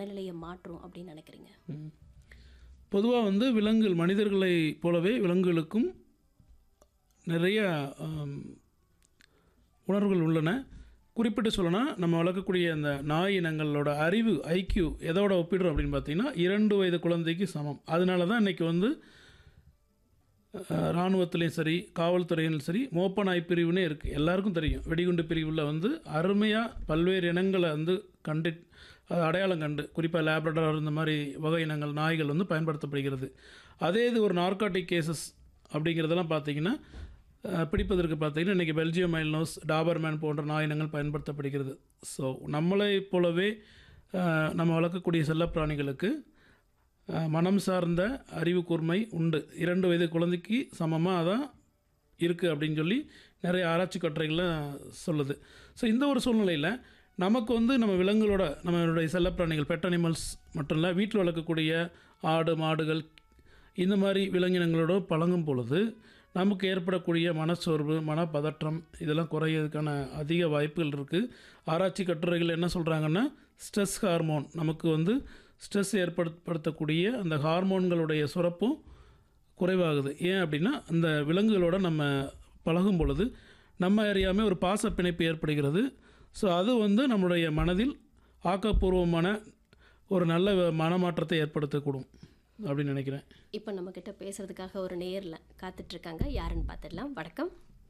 மனநிலையை மாற்றும் அப்படின்னு நினைக்கிறீங்க பொதுவாக வந்து விலங்குகள் மனிதர்களை போலவே விலங்குகளுக்கும் நிறைய ஆம், உணர்வுகள் உள்ளன குறிப்பிட்டு சொல்லணும்னா நம்ம வளர்க்கக்கூடிய அந்த நாய் இனங்களோட அறிவு ஐக்யூ எதோட ஒப்பிடுறோம் அப்படின்னு பார்த்தீங்கன்னா இரண்டு வயது குழந்தைக்கு சமம் அதனால தான் இன்றைக்கி வந்து இராணுவத்துலேயும் சரி காவல்துறையிலும் சரி மோப்ப நாய் பிரிவுனே இருக்குது எல்லாருக்கும் தெரியும் வெடிகுண்டு பிரிவில் வந்து அருமையாக பல்வேறு இனங்களை வந்து கண்டு அது அடையாளம் கண்டு குறிப்பாக லேப்ரடார் இந்த மாதிரி வகை இனங்கள் நாய்கள் வந்து பயன்படுத்தப்படுகிறது அதே இது ஒரு நார்காட்டிக் கேசஸ் அப்படிங்கிறதெல்லாம் பார்த்தீங்கன்னா அஹ், பிடிப்பதற்கு பார்த்தீங்கன்னா இன்றைக்கி பெல்ஜியம் மைல்னோஸ் டாபர்மேன் போன்ற நாய் இனங்கள் பயன்படுத்தப்படுகிறது ஸோ நம்மளை போலவே அஹ், நம்ம வளர்க்கக்கூடிய செல்லப்பிராணிகளுக்கு அஹ், மனம் சார்ந்த அறிவு கூர்மை உண்டு இரண்டு வயது குழந்தைக்கு சமமாக தான் இருக்குது அப்படின்னு சொல்லி நிறைய ஆராய்ச்சி கட்டுரைகள்லாம் சொல்லுது ஸோ இந்த ஒரு சூழ்நிலையில் நமக்கு வந்து நம்ம விலங்குகளோட நம்மளுடைய செல்லப்பிராணிகள் பெட் அனிமல்ஸ் மட்டும் இல்லை வீட்டில் வளர்க்கக்கூடிய ஆடு மாடுகள் இந்த மாதிரி விலங்கினங்களோட பழகும் பொழுது நமக்கு ஏற்படக்கூடிய மனச்சோர்வு மனப்பதற்றம் இதெல்லாம் குறையிறதுக்கான அதிக வாய்ப்புகள் இருக்குது ஆராய்ச்சி கட்டுரைகள் என்ன சொல்கிறாங்கன்னா ஸ்ட்ரெஸ் ஹார்மோன் நமக்கு வந்து ஸ்ட்ரெஸ் ஏற்படுத்தக்கூடிய அந்த ஹார்மோன்களுடைய சுரப்பும் குறைவாகுது ஏன் அப்படின்னா அந்த விலங்குகளோட நம்ம பழகும் பொழுது நம்ம அறியாமல் ஒரு பாச பிணைப்பு ஏற்படுகிறது ஸோ அது வந்து நம்மளுடைய மனதில் ஆக்கப்பூர்வமான ஒரு நல்ல மனமாற்றத்தை ஏற்படுத்தக்கூடும் அப்படின்னு நினைக்கிறேன் இப்போ நம்ம கிட்ட பேசுறதுக்காக ஒரு நேரில் காத்துட்டு இருக்காங்க யாருன்னு பார்த்துடலாம் வணக்கம்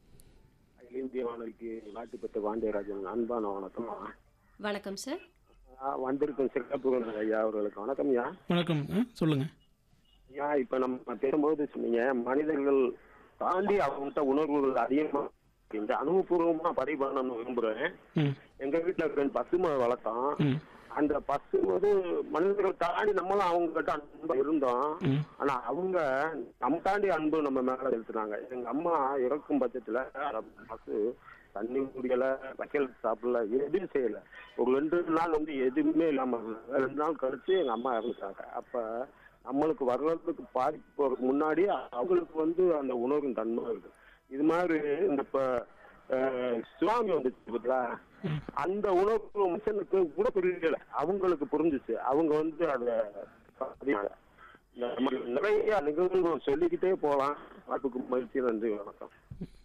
அகில இந்திய வானொலிக்கு நாட்டுப்பட்ட பாண்டியராஜன் அன்பான வணக்கம் வணக்கம் சார் ஆ, வந்திருக்கும் சிறப்பு விருந்தினர் ஐயா அவர்களுக்கு வணக்கம் ஐயா வணக்கம் ஆ, சொல்லுங்க ஐயா இப்ப நம்ம பேசும்போது சொன்னீங்க மனிதர்கள் தாண்டி அவங்கள்ட்ட உணர்வுகள் அதிகமா இந்த அனுபவபூர்வமா பதிவு பண்ணணும்னு விரும்புறேன் ம் எங்க வீட்டுல ரெண்டு பசுமை வளர்த்தோம் ம் அந்த பசு வந்து மனிதர்கள் தாண்டி நம்மளும் அவங்க கிட்ட அன்பா இருந்தோம் ம். ஆனா அவங்க நம்ம தாண்டி அன்பு நம்ம மேல செலுத்துனாங்க எங்க அம்மா இறக்கும் பட்சத்துல பசு தண்ணி குடிக்கல வைக்கல் சாப்பிடல எதுவும் செய்யல ஒரு ரெண்டு நாள் வந்து எதுவுமே இல்லாம இருந்தாங்க. ரெண்டு நாள் கழிச்சு எங்க அம்மா இறந்துட்டாங்க அப்ப நம்மளுக்கு வர்றதுக்கு பாதிப்பு போறதுக்கு முன்னாடி அவங்களுக்கு வந்து அந்த உணர்வின் தன்மை இருக்கு இது மாதிரி இந்த இப்ப அஹ், சுனாமி வந்துச்சு பார்த்தீங்களா அந்த உணர்வு மனுஷனுக்கு கூட புரியல அவங்களுக்கு புரிஞ்சுச்சு அவங்க வந்து அதை பதினாங்க. இந்த மாதிரி நிறைய நிகழ்வுகள் சொல்லிக்கிட்டே போலாம் அதுக்கு மகிழ்ச்சி நன்றி வணக்கம்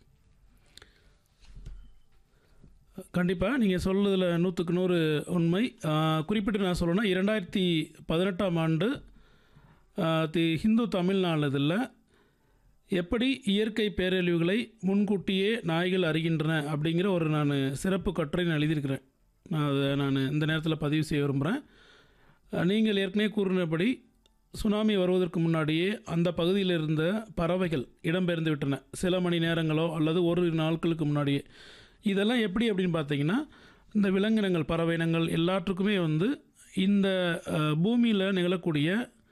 கண்டிப்பாக நீங்கள் சொல்றதுல நூற்றுக்கு நூறு உண்மை ஆ, குறிப்பிட்டு நான் சொல்லணும்னா இரண்டாயிரத்தி பதினெட்டாம் ஆண்டு ஆ, தி ஹிந்து தமிழ் நாளிதழில் எப்படி இயற்கை பேரழிவுகளை முன்கூட்டியே நாய்கள் அறிகின்றன அப்படிங்கிற ஒரு நான் சிறப்பு கட்டுரை நான் எழுதியிருக்கிறேன் நான் அதை நான் இந்த நேரத்தில் பதிவு செய்ய விரும்புகிறேன் நீங்கள் ஏற்கனவே கூறினபடி சுனாமி வருவதற்கு முன்னாடியே அந்த பகுதியில் இருந்த பறவைகள் இடம்பெயர்ந்து விட்டன சில மணி நேரங்களோ அல்லது ஒரு நாட்களுக்கு முன்னாடியே இதெல்லாம் எப்படி அப்படின்னு பார்த்தீங்கன்னா இந்த விலங்கினங்கள் பறவை இனங்கள் எல்லாற்றுக்குமே வந்து இந்த பூமியில் நிகழக்கூடிய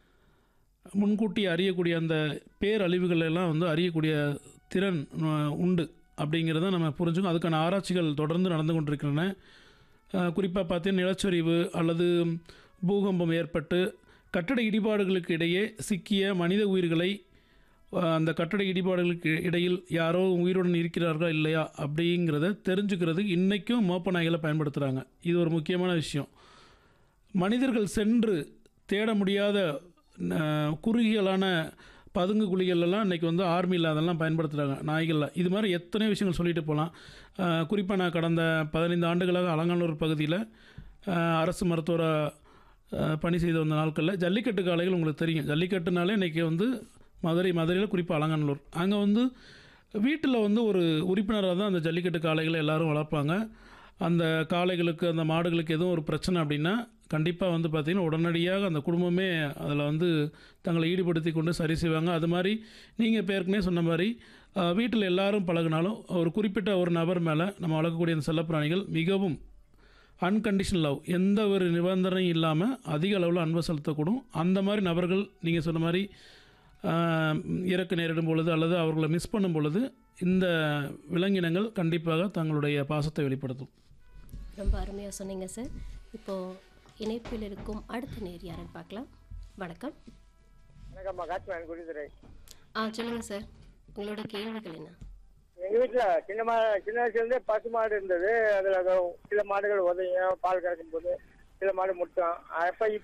முன்கூட்டி அறியக்கூடிய அந்த பேரழிவுகள் எல்லாம் வந்து அறியக்கூடிய திறன் அஹ், உண்டு அப்படிங்கிறத நம்ம புரிஞ்சுக்கணும் அதுக்கான ஆராய்ச்சிகள் தொடர்ந்து நடந்து கொண்டிருக்கின்றன குறிப்பாக பார்த்தீங்கன்னா நிலச்சரிவு அல்லது பூகம்பம் ஏற்பட்டு கட்டட இடிபாடுகளுக்கு இடையே சிக்கிய மனித உயிர்களை அஹ், அந்த கட்டட இடிபாடுகளுக்கு இடையில் யாரோ உயிருடன் இருக்கிறார்களா இல்லையா அப்படிங்கிறத தெரிஞ்சுக்கிறது இன்றைக்கும் மோப்ப நாய்களை பயன்படுத்துகிறாங்க இது ஒரு முக்கியமான விஷயம் மனிதர்கள் சென்று தேட முடியாத அஹ், குறுகியலான பதுங்கு குழிகள் எல்லாம் இன்றைக்கி வந்து ஆர்மியில் அதெல்லாம் பயன்படுத்துகிறாங்க நாய்களில் இது மாதிரி எத்தனை விஷயங்கள் சொல்லிட்டு போகலாம் குறிப்பாக நான் கடந்த பதினைந்து ஆண்டுகளாக அலங்காநல்லூர் பகுதியில் அஹ், அரசு மருத்துவர அஹ், பணி செய்து வந்த நாட்களில் ஜல்லிக்கட்டு காளைகள் உங்களுக்கு தெரியும் ஜல்லிக்கட்டுனாலே இன்றைக்கி வந்து மதுரை மதுரையில் குறிப்பாக அலங்காநல்லூர் அங்கே வந்து வீட்டில் வந்து ஒரு உறுப்பினராக தான் அந்த ஜல்லிக்கட்டு காளைகளை எல்லாரும் வளர்ப்பாங்க அந்த காளைகளுக்கு அந்த மாடுகளுக்கு எதுவும் ஒரு பிரச்சனை அப்படின்னா கண்டிப்பாக வந்து பார்த்திங்கன்னா உடனடியாக அந்த குடும்பமே அதில் வந்து தங்களை ஈடுபடுத்தி கொண்டு சரி செய்வாங்க அது மாதிரி நீங்கள் இப்போ ஏற்கனவே சொன்ன மாதிரி வீட்டில் எல்லாரும் பழகினாலும் ஒரு குறிப்பிட்ட ஒரு நபர் மேலே நம்ம வளர்க்கக்கூடிய அந்த செல்லப்பிராணிகள் மிகவும் அன்கண்டிஷன் லவ் எந்த ஒரு நிபந்தனையும் இல்லாமல் அதிக அளவில் அன்பை செலுத்தக்கூடும் அந்த மாதிரி நபர்கள் நீங்கள் சொன்ன மாதிரி ஆஹ், இறக்க நேரிடும் பொழுது அல்லது அவர்களை மிஸ் பண்ணும் பொழுது இந்த விலங்கினங்கள் கண்டிப்பாக தங்களுடைய பாசத்தை வெளிப்படுத்தும் ரொம்ப அருமையாக சொன்னீங்க சார் இப்போது இணைப்பில் இருக்கும் அடுத்த நேர் யாருன்னு பார்க்கலாம் வணக்கம் வணக்கம்மா காட்சிமேன் குடிதுரை ஆ சொல்லுங்கள் சார் உங்களோட கேள்விகள் என்ன எங்க வீட்டுல சின்ன மா சின்ன வயசுல இருந்தே பசு மாடு இருந்தது அதுல அது சில மாடுகள் உதவியும் பால் கறக்கும் போது சில மாடு முட்டும் அப்ப